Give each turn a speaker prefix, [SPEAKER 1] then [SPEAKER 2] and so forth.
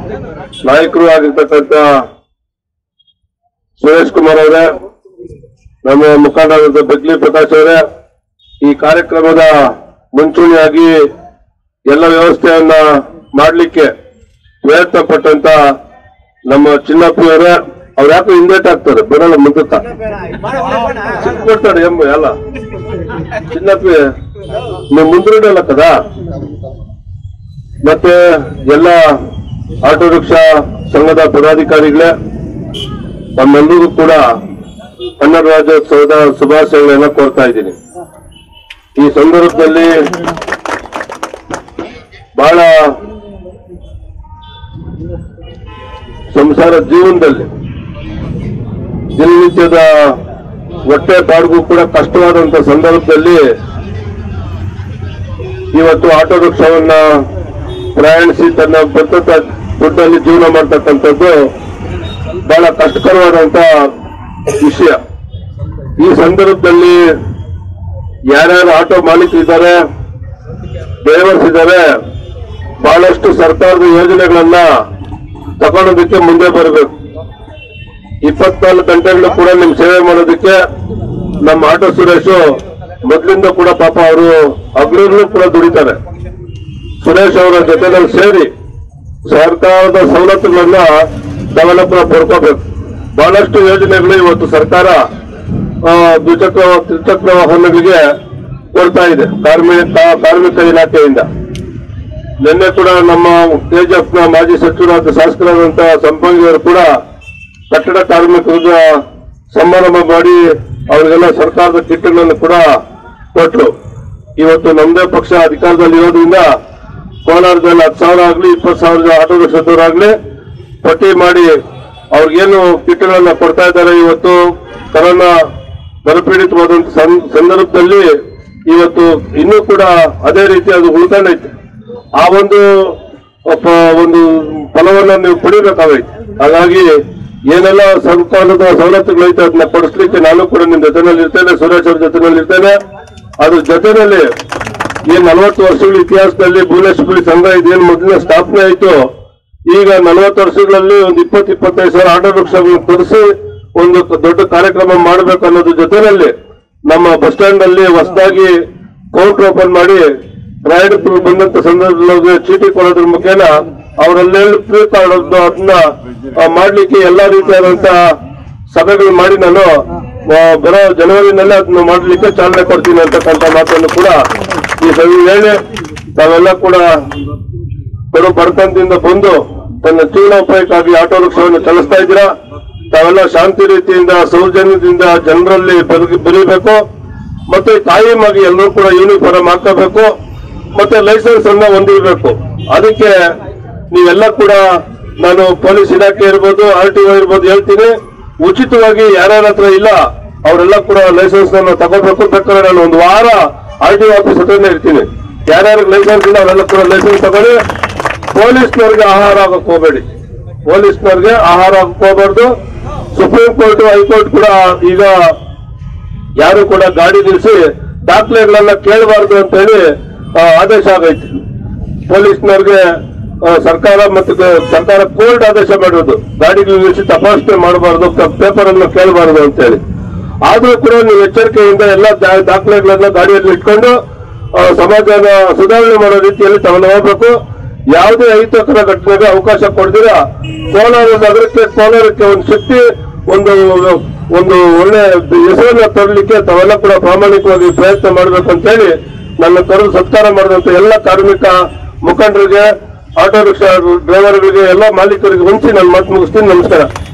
[SPEAKER 1] ನಾಯಕರು ಆಗಿರ್ತಕ್ಕಂಥ ಸುರೇಶ್ ಕುಮಾರ್ ಅವರೇ ನಮ್ಮ ಮುಖಂಡರಾದ ಬೆಗ್ಲಿ ಪ್ರಕಾಶ್ ಅವರೇ ಈ ಕಾರ್ಯಕ್ರಮದ ಮುಂಚೂಣಿಯಾಗಿ ಎಲ್ಲ ವ್ಯವಸ್ಥೆಯನ್ನ ಮಾಡಲಿಕ್ಕೆ ಪ್ರಯತ್ನ ಪಟ್ಟಂತ ನಮ್ಮ ಚಿನ್ನಪ್ಪಿ ಅವರೇ ಅವ್ರು ಯಾಕೋ ಹಿಂದೇಟ್ ಆಗ್ತಾರೆ ಬರಲ್ಲ ಮುಂದಕ್ಕ ಕೊಡ್ತಾರೆ ಎಂಬ ಎಲ್ಲ ಚಿನ್ನಪ್ಪಿ ನೀವು ಮುಂದಿಡಲ್ಲ ಕದಾ ಮತ್ತೆ ಎಲ್ಲ ಆಟೋ ರಿಕ್ಷಾ ಸಂಘದ ಪದಾಧಿಕಾರಿಗಳೇ ತಮ್ಮೆಲ್ಲರಿಗೂ ಕೂಡ ಕನ್ನಡ ರಾಜ್ಯೋತ್ಸವದ ಶುಭಾಶಯಗಳನ್ನ ಕೋರ್ತಾ ಇದ್ದೀನಿ ಈ ಸಂದರ್ಭದಲ್ಲಿ ಬಹಳ ಸಂಸಾರ ಜೀವನದಲ್ಲಿ ದಿನನಿತ್ಯದ ಹೊಟ್ಟೆ ಬಾಡಿಗೂ ಕೂಡ ಕಷ್ಟವಾದಂತ ಸಂದರ್ಭದಲ್ಲಿ ಇವತ್ತು ಆಟೋ ರಿಕ್ಷಾವನ್ನ ಪ್ರಯಾಣಿಸಿ ತನ್ನ ಭದ್ರತಾ ದುಡ್ಡಲ್ಲಿ ಜೀವನ ಮಾಡ್ತಕ್ಕಂಥದ್ದು ಬಹಳ ಕಷ್ಟಕರವಾದಂತ ವಿಷಯ ಈ ಸಂದರ್ಭದಲ್ಲಿ ಯಾರ್ಯಾರು ಆಟೋ ಮಾಲೀಕರಿದ್ದಾರೆ ಡ್ರೈವರ್ಸ್ ಇದ್ದಾರೆ ಬಹಳಷ್ಟು ಸರ್ಕಾರದ ಯೋಜನೆಗಳನ್ನ ತಗೊಳೋದಕ್ಕೆ ಮುಂದೆ ಬರಬೇಕು ಇಪ್ಪತ್ನಾಲ್ಕು ಗಂಟೆಗಳು ಕೂಡ ನಿಮ್ ಸೇವೆ ಮಾಡೋದಕ್ಕೆ ನಮ್ಮ ಆಟೋ ಸುರೇಶ್ ಮೊದ್ಲಿಂದ ಕೂಡ ಪಾಪ ಅವರು ಹಗಲಿರುಳು ಕೂಡ ದುಡಿತಾರೆ ಸುರೇಶ್ ಅವರ ಜೊತೆನಲ್ಲಿ ಸೇರಿ ಸರ್ಕಾರದ ಸವಲತ್ತುಗಳನ್ನ ನಾವೆಲ್ಲ ಕೂಡ ಪಡ್ಕೋಬೇಕು ಬಹಳಷ್ಟು ಯೋಜನೆಗಳು ಇವತ್ತು ಸರ್ಕಾರ ಆ, ದ್ವಿಚಕ್ರ ತ್ರಿಚಕ್ರ ವಾಹನಗಳಿಗೆ ಕೊಡ್ತಾ ಇದೆ ಕಾರ್ಮಿಕ ಕಾರ್ಮಿಕ ಇಲಾಖೆಯಿಂದ ನಿನ್ನೆ ಕೂಡ ನಮ್ಮ ಕೆಜಿಎಫ್ ನ ಮಾಜಿ ಸಚಿವರಾದ ಶಾಸಕರಾದಂತಹ ಸಂಪಂಗಿ ಅವರು ಕೂಡ ಕಟ್ಟಡ ಕಾರ್ಮಿಕರಿಗೆ ಸಮಾರಂಭ ಮಾಡಿ ಅವರಿಗೆಲ್ಲ ಸರ್ಕಾರದ ಕಿಟ್ಗಳನ್ನು ಕೂಡ ಕೊಟ್ಟರು ಇವತ್ತು ನಮ್ಮದೇ ಪಕ್ಷ ಅಧಿಕಾರದಲ್ಲಿ ಇರೋದ್ರಿಂದ ಕೋಲಾರದಲ್ಲಿ ಹತ್ತು ಸಾವಿರ ಆಗ್ಲಿ ಇಪ್ಪತ್ತು ಸಾವಿರ ಆಟೋ ರಿಕ್ಷಾದವರಾಗ್ಲಿ ಪಟ್ಟಿ ಮಾಡಿ ಅವ್ರಿಗೇನು ಕಿಟ್ಗಳನ್ನ ಕೊಡ್ತಾ ಇದ್ದಾರೆ ಇವತ್ತು ಕೊರೋನಾ ಬರಪೀಡಿತವಾದಂತ ಸಂ- ಸಂದರ್ಭದಲ್ಲಿ ಇವತ್ತು ಇನ್ನೂ ಕೂಡ ಅದೇ ರೀತಿ ಅದು ಉಳ್ಕೊಂಡೈತೆ ಆ ಒಂದು ಪ- ಒಂದು ಫಲವನ್ನ ನೀವು ಪಡಿಬೇಕಾಗೈತೆ ಹಾಗಾಗಿ ಏನೆಲ್ಲ ಸರ್ಕಾರದ ಸವಲತ್ತುಗಳೈತೆ ಅದನ್ನ ಕೊಡಿಸ್ಲಿಕ್ಕೆ ನಾನು ಕೂಡ ನಿಮ್ ಜೊತೆನಲ್ಲಿ ಇರ್ತೇನೆ ಸುರೇಶ್ ಅವ್ರ ಜೊತೆನಲ್ಲಿ ಇರ್ತೇನೆ ಅದ್ರ ಜೊತೆನಲ್ಲಿ ಈ ನಲವತ್ತು ವರ್ಷಗಳ ಇತಿಹಾಸದಲ್ಲಿ ಭುವನೇಶ್ವರಿ ಸಂಘ ಇದೇನು ಮೊದಲಿನ ಸ್ಥಾಪನೆ ಆಯ್ತು ಈಗ ನಲವತ್ತು ವರ್ಷಗಳಲ್ಲಿ ಒಂದು ಇಪ್ಪತ್ತು ಇಪ್ಪತ್ತೈದು ಸಾವಿರ ಆಟೋ ರಿಕ್ಷಾಗಳನ್ನು ತರಿಸಿ ಒಂದು ದೊಡ್ಡ ಕಾರ್ಯಕ್ರಮ ಮಾಡಬೇಕು ಅನ್ನೋದ್ರ ಜೊತೆನಲ್ಲಿ ನಮ್ಮ ಬಸ್ ಸ್ಟ್ಯಾಂಡ್ ಅಲ್ಲಿ ಹೊಸದಾಗಿ ಕೌಂಟರ್ ಓಪನ್ ಮಾಡಿ ಪ್ರಯಾಣಿಕರು ಬಂದಂತ ಸಂದರ್ಭದಲ್ಲಿ ಚೀಟಿ ಕೊಡೋದ್ರ ಮುಖೇನ ಅವರಲ್ಲೆಲ್ಲ ಫ್ರೀ ಕಾರ್ಡ್ ಅದನ್ನ ಆ, ಮಾಡ್ಲಿಕ್ಕೆ ಎಲ್ಲಾ ರೀತಿಯಾದಂತಹ ಸಭೆಗಳು ಮಾಡಿ ನಾನು ಆ, ಬರೋ ಜನವರಿನಲ್ಲೇ ಅದನ್ನ ಮಾಡ್ಲಿಕ್ಕೆ ಚಾಲನೆ ಕೊಡ್ತೀನಿ ಅಂತಕ್ಕಂಥ ಮಾತನ್ನು ಕೂಡ ಈ ಸಭೆ ವೇಳೆ ತಾವೆಲ್ಲ ಕೂಡ ಬರೋ ಬಡತನದಿಂದ ಬಂದು ತನ್ನ ಜೀವನೋಪಾಯಕ್ಕಾಗಿ ಆಟೋ ರಿಕ್ಷಾವನ್ನು ಚಲಿಸ್ತಾ ಇದ್ದೀರಾ ತಾವೆಲ್ಲ ಶಾಂತಿ ರೀತಿಯಿಂದ ಸೌಜನ್ಯದಿಂದ ಜನರಲ್ಲಿ ಬೆರಗಿ- ಬೆರೀಬೇಕು ಮತ್ತೆ ಕಾಯಮಾಗಿ ಎಲ್ಲರೂ ಕೂಡ ಯೂನಿಫಾರ್ಮ್ ಹಾಕಬೇಕು ಮತ್ತೆ ಲೈಸೆನ್ಸ್ ಅನ್ನ ಹೊಂದಿರಬೇಕು ಅದಕ್ಕೆ ನೀವೆಲ್ಲ ಕೂಡ ನಾನು ಪೊಲೀಸ್ ಇಲಾಖೆ ಇರ್ಬೋದು ಆರ್ ಟಿ ಒ ಇರ್ಬೋದು ಹೇಳ್ತೀನಿ ಉಚಿತವಾಗಿ ಯಾರ್ಯಾರ ಹತ್ರ ಇಲ್ಲ ಅವರೆಲ್ಲ ಕೂಡ ಲೈಸೆನ್ಸ್ ಅನ್ನ ತಗೋಬೇಕು ಬೇಕಾದ್ರೆ ನಾನು ಒಂದು ವಾರ ಆರ್ ಟಿ ಒ ಆಫೀಸ್ ಹತ್ರನೇ ಇರ್ತೀನಿ ಯಾರ್ಯಾರಿಗೆ ಲೈಸೆನ್ಸ್ ಇಲ್ಲ ಅವರೆಲ್ಲ ಕೂಡ ಲೈಸೆನ್ಸ್ ತಗೊಳ್ಳಿ ಪೊಲೀಸ್ನವ್ರಿಗೆ ಆಹಾರ ಆಗಕ್ ಹೋಗಬೇಡಿ ಪೊಲೀಸ್ನವ್ರಿಗೆ ಆಹಾರ ಆಗಕ್ ಹೋಗ್ಬಾರ್ದು ಸುಪ್ರೀಂ ಕೋರ್ಟ್ ಹೈಕೋರ್ಟ್ ಕೂಡ ಈಗ ಯಾರು ಕೂಡ ಗಾಡಿ ನಿಲ್ಲಿಸಿ ದಾಖಲೆಗಳನ್ನ ಕೇಳಬಾರ್ದು ಅಂತ ಹೇಳಿ ಆ, ಆದೇಶ ಆಗೈತೆ ಪೊಲೀಸ್ನವ್ರಿಗೆ ಆ, ಸರ್ಕಾರ ಮತ್ತು ಗ- ಸರ್ಕಾರ ಕೋರ್ಟ್ ಆದೇಶ ಮಾಡಿರೋದು ಗಾಡಿಗಳು ನಿಲ್ಲಿಸಿ ತಪಾಸಣೆ ಮಾಡಬಾರ್ದು ಪೇಪರ್ ಅನ್ನು ಕೇಳಬಾರದು ಅಂತ ಹೇಳಿ ಆದ್ರೂ ಕೂಡ ನೀವು ಎಚ್ಚರಿಕೆಯಿಂದ ಎಲ್ಲ ದಾ- ದಾಖಲೆಗಳನ್ನ ಗಾಡಿಯಲ್ಲಿ ಇಟ್ಕೊಂಡು ಆ, ಸಮಾಜನ ಸುಧಾರಣೆ ಮಾಡೋ ರೀತಿಯಲ್ಲಿ ತಾವೆಲ್ಲ ಹೋಗ್ಬೇಕು ಯಾವುದೇ ಅಹಿತಕರ ಘಟನೆಗೆ ಅವಕಾಶ ಕೊಡ್ದಿರ ಕೋಲಾರ ನಗರಕ್ಕೆ ಕೋಲಾರಕ್ಕೆ ಒಂದು ಶಕ್ತಿ ಒಂದು ಒಂದು ಒಳ್ಳೆ ಹೆಸರನ್ನ ತರಲಿಕ್ಕೆ ತಾವೆಲ್ಲ ಕೂಡ ಪ್ರಾಮಾಣಿಕವಾಗಿ ಪ್ರಯತ್ನ ಮಾಡಬೇಕು ಅಂತ ಹೇಳಿ ನನ್ನ ಕರೆದು ಸತ್ಕಾರ ಮಾಡಿದಂತ ಎಲ್ಲ ಕಾರ್ಮಿಕ ಮುಖಂಡರಿಗೆ ಆಟೋ ರಿಕ್ಷಾ ಡ್ರೈವರ್ಗಳಿಗೆ ಎಲ್ಲ ಮಾಲೀಕರಿಗೆ ಹೊಂಚಿ ನನ್ನ ಮಾತು ಮುಗಿಸ್ತೀನಿ ನಮಸ್ಕಾರ